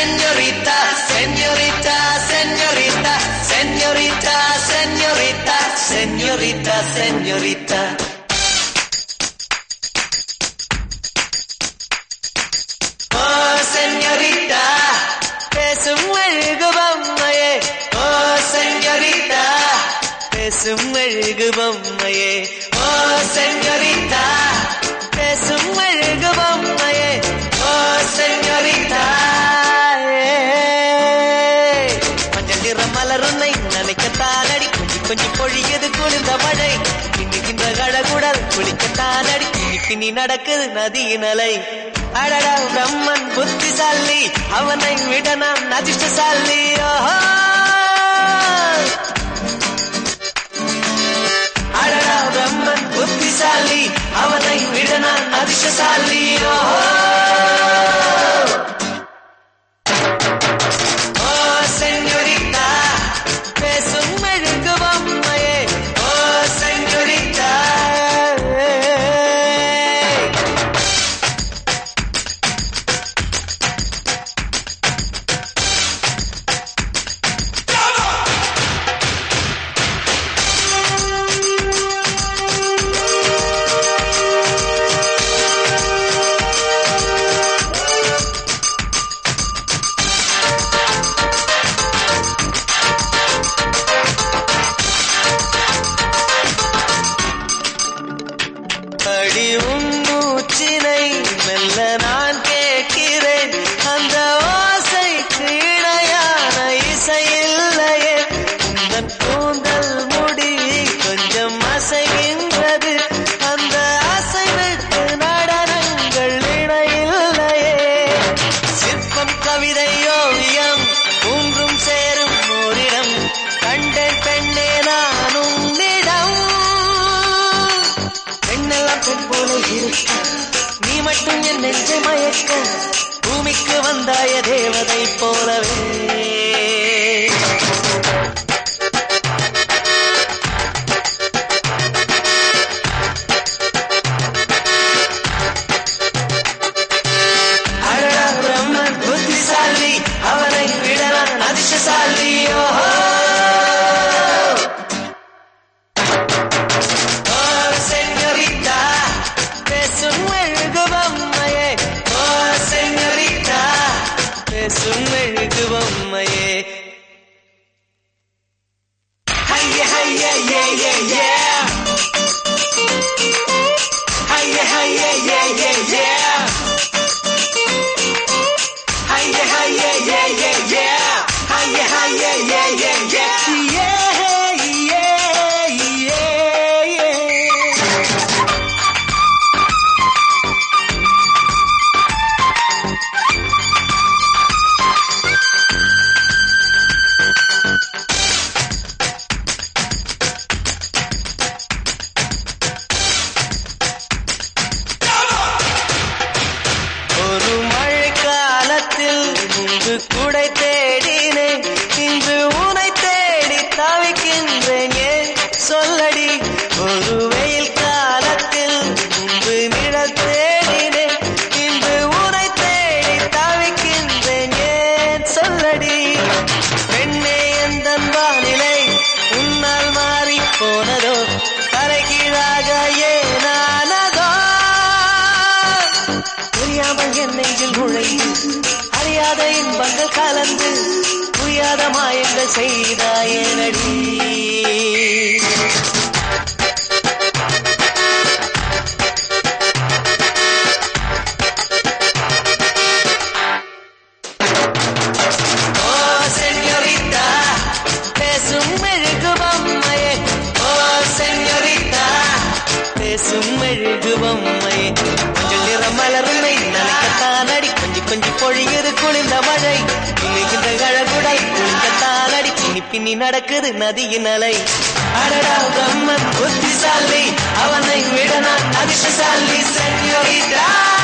señorita, señorita, señorita, señorita, señorita, señorita, señorita. ஓ செஞ்சரிட்டா பேசும் மெழுகு பொம்மையே ஓ செஞ்சரிட்டா பேசும் மெழுகு பொம்மையே ஓ செஞ்சரிட்டா பேசும் மெழுகு பொம்மையே ஓ செஞ்சரிட்டா மஞ்சள் நிற மலருன்னை நினைக்கத்தானடி கொஞ்சி கொஞ்சி பொழியது குளிர்ந்த மழை பின்னுகின்ற கழகுடல் குளிக்கத்தானடி பின்னி பின்னி நடக்குது நதியின் அலை அடடா பிரம்மன் புத்திசாலி அவனை விட நான் அதிர்ஷ்டசாலி ஓஹோ அடடா பிரம்மன் புத்திசாலி அவனை விட நான் அதிர்ஷ்டசாலி ஓஹோ ஓ செஞ்சரிட்டா பேசும் மெழுகு பொம்மையே ஓ செஞ்சரிட்டா அடி உன் மூச்சினை மெல்ல நான் கேட்கிறேன் அந்த ஓசைக்கு இணையான இசை இல்லையே உந்தன் கூந்தல் முடி கொஞ்சம் அசைகின்றது அந்த அசைவுக்கு நடனங்கள் இணையில்லையே சிற்பம் கவிதை ஓவியம் ஒன்றும் சேரும் ஓரிடம் கண்டேன் பெண்ணே நான் உன்னிடம் பெண்ணெல்லாம் பெண் போல இருக்க நீ மட்டும் என் நெஞ்சை மயக்க பூமிக்கு வந்தாய தேவதை போலவே அடடா பிரம்மன் புத்திசாலி அவனை விட நான் அதிர்ஷ்டசாலி ஓஹோ ஓ செஞ்சரிட்டா பேசும் மெழுகு பொம்மையே ஓ செஞ்சரிட்டா பேசும் மெழுகு பொம்மையே ஹைய ஹைய ஏ ஏ ஏ ஹைய ஹைய ஏ ஏ ஏ ஹைய ஹைய ஏ ஏ ஏ ஹைய ஹைய ஏ ஏ ஏ ஏ ஏ ஏ ஒரு மழை காலத்தில் முன்பு குடை தேடினேன் இன்று உனை தேடி தவிக்கின்றேன் ஏன் சொல்லடி ஒரு வெயில் காலத்தில் முன்பு நிழல் தேடினேன் இன்று உனை தேடி தவிக்கின்றேன் ஏன் சொல்லடி பெண்ணே எந்த வானிலை உன்னால் மாறி போனதோ தலைகீழாக ஏனானதோ புரியாமல் என் நெஞ்சில் நுழைந்து அறியாத இன்பங்கள் கலந்து புரியாத மாயங்கள் செய்தாயனடி ஓ செஞ்சரிட்டா பேசும் மெழுகு பொம்மையே ஓ செஞ்சரிட்டா பேசும் மெழுகு பொம்மையே கொஞ்சம் நிறம் மலருமை நனைக்கத்தான் அடி கொஞ்சி கொஞ்சி பொழியுது குளிர்ந்த மழை இணைகின்ற கழகுடல் குளிக்கத்தான் அடி பின்னி பின்னி நடக்குது நதியின் அலை அடடா பிரம்மன் புத்திசாலி அவனை விட நான் அதிர்ஷ்டசாலி செஞ்சரிட்டா